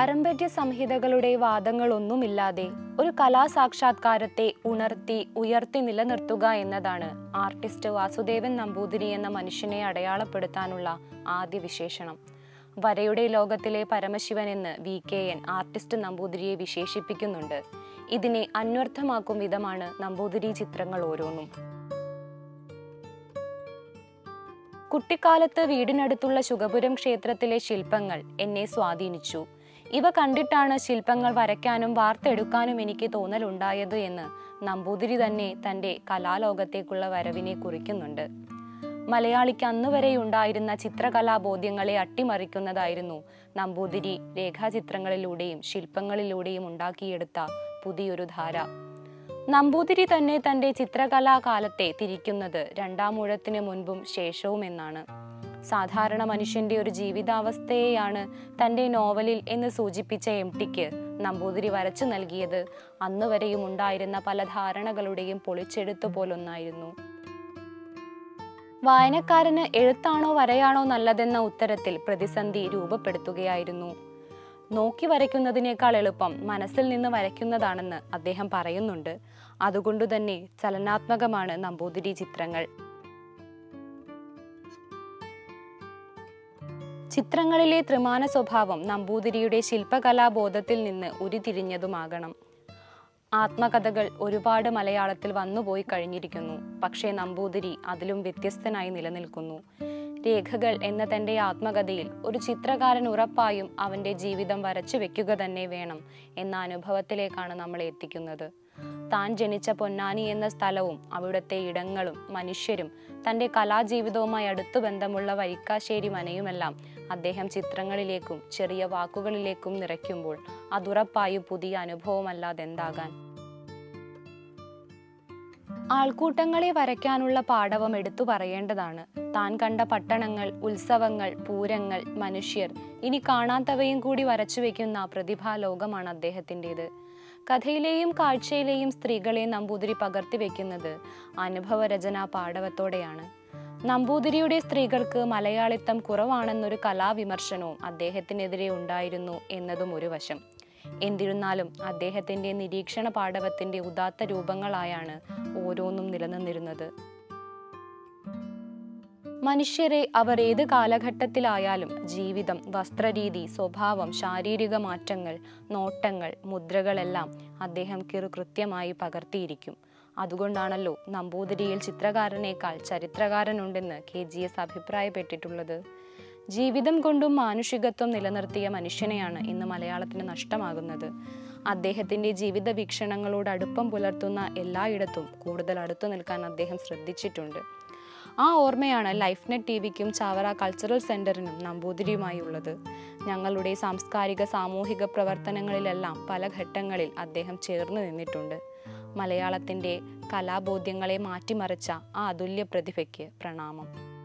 പാരമ്പര്യ സംഹിതകളുടെ വാദങ്ങളൊന്നുമില്ലാതെ ഒരു കലാസാക്ഷാത്കാരത്തെ ഉണർത്തി ഉയർത്തി നിലനിർത്തുക എന്നതാണ് ആർട്ടിസ്റ്റ് വാസുദേവൻ നമ്പൂതിരി എന്ന മനുഷ്യനെ അടയാളപ്പെടുത്താനുള്ള ആദ്യ വിശേഷണം വരയുടെ ലോകത്തിലെ പരമശിവൻ എന്ന് വി കെ എൻ ആർട്ടിസ്റ്റ് നമ്പൂതിരിയെ വിശേഷിപ്പിക്കുന്നുണ്ട് ഇതിനെ അന്വർത്ഥമാക്കും വിധമാണ് നമ്പൂതിരി ചിത്രങ്ങൾ ഓരോന്നും കുട്ടിക്കാലത്ത് വീടിനടുത്തുള്ള ശുഗപുരം ക്ഷേത്രത്തിലെ ശില്പങ്ങൾ എന്നെ സ്വാധീനിച്ചു ഇവ കണ്ടിട്ടാണ് ശില്പങ്ങൾ വരയ്ക്കാനും വാർത്തെടുക്കാനും എനിക്ക് തോന്നലുണ്ടായത് എന്ന് നമ്പൂതിരി തന്നെ തൻ്റെ കലാലോകത്തേക്കുള്ള വരവിനെ കുറിക്കുന്നുണ്ട് മലയാളിക്ക് അന്നുവരെ ഉണ്ടായിരുന്ന ചിത്രകലാബോധ്യങ്ങളെ അട്ടിമറിക്കുന്നതായിരുന്നു നമ്പൂതിരി രേഖാചിത്രങ്ങളിലൂടെയും ശില്പങ്ങളിലൂടെയും ഉണ്ടാക്കിയെടുത്ത പുതിയൊരു ധാര നമ്പൂതിരി തന്നെ തന്റെ ചിത്രകലാകാലത്തെ തിരിക്കുന്നത് രണ്ടാം ഊഴത്തിന് മുൻപും ശേഷവും എന്നാണ് സാധാരണ മനുഷ്യന്റെ ഒരു ജീവിതാവസ്ഥയെയാണ് തന്റെ നോവലിൽ എന്ന് സൂചിപ്പിച്ച എം ടിക്ക് നമ്പൂതിരി വരച്ചു നൽകിയത് അന്നുവരെയും ഉണ്ടായിരുന്ന പല ധാരണകളുടെയും പൊളിച്ചെടുത്തു പോലൊന്നായിരുന്നു വായനക്കാരന് എഴുത്താണോ വരയാണോ നല്ലതെന്ന ഉത്തരത്തിൽ പ്രതിസന്ധി രൂപപ്പെടുത്തുകയായിരുന്നു നോക്കി വരയ്ക്കുന്നതിനേക്കാൾ എളുപ്പം മനസ്സിൽ നിന്ന് വരയ്ക്കുന്നതാണെന്ന് അദ്ദേഹം പറയുന്നുണ്ട് അതുകൊണ്ടുതന്നെ ചലനാത്മകമാണ് നമ്പൂതിരി ചിത്രങ്ങൾ ചിത്രങ്ങളിലെ ത്രിമാന സ്വഭാവം നമ്പൂതിരിയുടെ ശില്പകലാബോധത്തിൽ നിന്ന് ഉരുതിരിഞ്ഞതുമാകണം ആത്മകഥകൾ ഒരുപാട് മലയാളത്തിൽ വന്നുപോയി കഴിഞ്ഞിരിക്കുന്നു പക്ഷേ നമ്പൂതിരി അതിലും വ്യത്യസ്തനായി നിലനിൽക്കുന്നു രേഖകൾ എന്ന തൻ്റെ ആത്മകഥയിൽ ഒരു ചിത്രകാരൻ ഉറപ്പായും അവൻ്റെ ജീവിതം വരച്ചു വെക്കുക തന്നെ വേണം എന്ന അനുഭവത്തിലേക്കാണ് നമ്മളെ എത്തിക്കുന്നത് താൻ ജനിച്ച പൊന്നാനി എന്ന സ്ഥലവും അവിടുത്തെ ഇടങ്ങളും മനുഷ്യരും തൻ്റെ കലാജീവിതവുമായി അടുത്തു ബന്ധമുള്ള വരിക്കാശ്ശേരി മനയുമെല്ലാം അദ്ദേഹം ചിത്രങ്ങളിലേക്കും ചെറിയ വാക്കുകളിലേക്കും നിറയ്ക്കുമ്പോൾ അതുറപ്പായും പുതിയ അനുഭവമല്ലാതെ എന്താകാൻ ആൾക്കൂട്ടങ്ങളെ വരയ്ക്കാനുള്ള പാടവം എടുത്തു പറയേണ്ടതാണ് താൻ കണ്ട പട്ടണങ്ങൾ ഉത്സവങ്ങൾ പൂരങ്ങൾ മനുഷ്യർ ഇനി കാണാത്തവയും കൂടി വരച്ചു വെക്കുന്ന പ്രതിഭാലോകമാണ് അദ്ദേഹത്തിൻ്റെത് കഥയിലെയും കാഴ്ചയിലെയും സ്ത്രീകളെ നമ്പൂതിരി പകർത്തി വെക്കുന്നത് അനുഭവരചനാ പാടവത്തോടെയാണ് നമ്പൂതിരിയുടെ സ്ത്രീകൾക്ക് മലയാളിത്തം കുറവാണെന്നൊരു കലാവിമർശനവും അദ്ദേഹത്തിനെതിരെ ഉണ്ടായിരുന്നു എന്നതും ഒരു വശം എന്നിരുന്നാലും അദ്ദേഹത്തിന്റെ നിരീക്ഷണ പാടവത്തിന്റെ ഉദാത്ത രൂപങ്ങളായാണ് ഓരോന്നും നിലനിന്നിരുന്നത് മനുഷ്യരെ അവർ ഏത് കാലഘട്ടത്തിലായാലും ജീവിതം വസ്ത്രരീതി സ്വഭാവം ശാരീരിക മാറ്റങ്ങൾ നോട്ടങ്ങൾ മുദ്രകളെല്ലാം അദ്ദേഹം കിറു കൃത്യമായി പകർത്തിയിരിക്കും അതുകൊണ്ടാണല്ലോ നമ്പൂതിരിയിൽ ചിത്രകാരനേക്കാൾ ചരിത്രകാരനുണ്ടെന്ന് കെ ജി എസ് അഭിപ്രായപ്പെട്ടിട്ടുള്ളത് ജീവിതം കൊണ്ടും മാനുഷികത്വം നിലനിർത്തിയ മനുഷ്യനെയാണ് ഇന്ന് മലയാളത്തിന് നഷ്ടമാകുന്നത് അദ്ദേഹത്തിന്റെ ജീവിത വീക്ഷണങ്ങളോട് അടുപ്പം പുലർത്തുന്ന എല്ലായിടത്തും കൂടുതൽ അടുത്തു നിൽക്കാൻ അദ്ദേഹം ശ്രദ്ധിച്ചിട്ടുണ്ട് ആ ഓർമ്മയാണ് ലൈഫ് നെറ്റ് ടി വിക്കും ചാവറ കൾച്ചറൽ സെന്ററിനും നമ്പൂതിരിയുമായി ഉള്ളത് ഞങ്ങളുടെ സാംസ്കാരിക സാമൂഹിക പ്രവർത്തനങ്ങളിലെല്ലാം പല ഘട്ടങ്ങളിൽ അദ്ദേഹം ചേർന്ന് നിന്നിട്ടുണ്ട് മലയാളത്തിൻ്റെ കലാബോധ്യങ്ങളെ മാറ്റിമറിച്ച ആ അതുല്യ പ്രതിഭയ്ക്ക് പ്രണാമം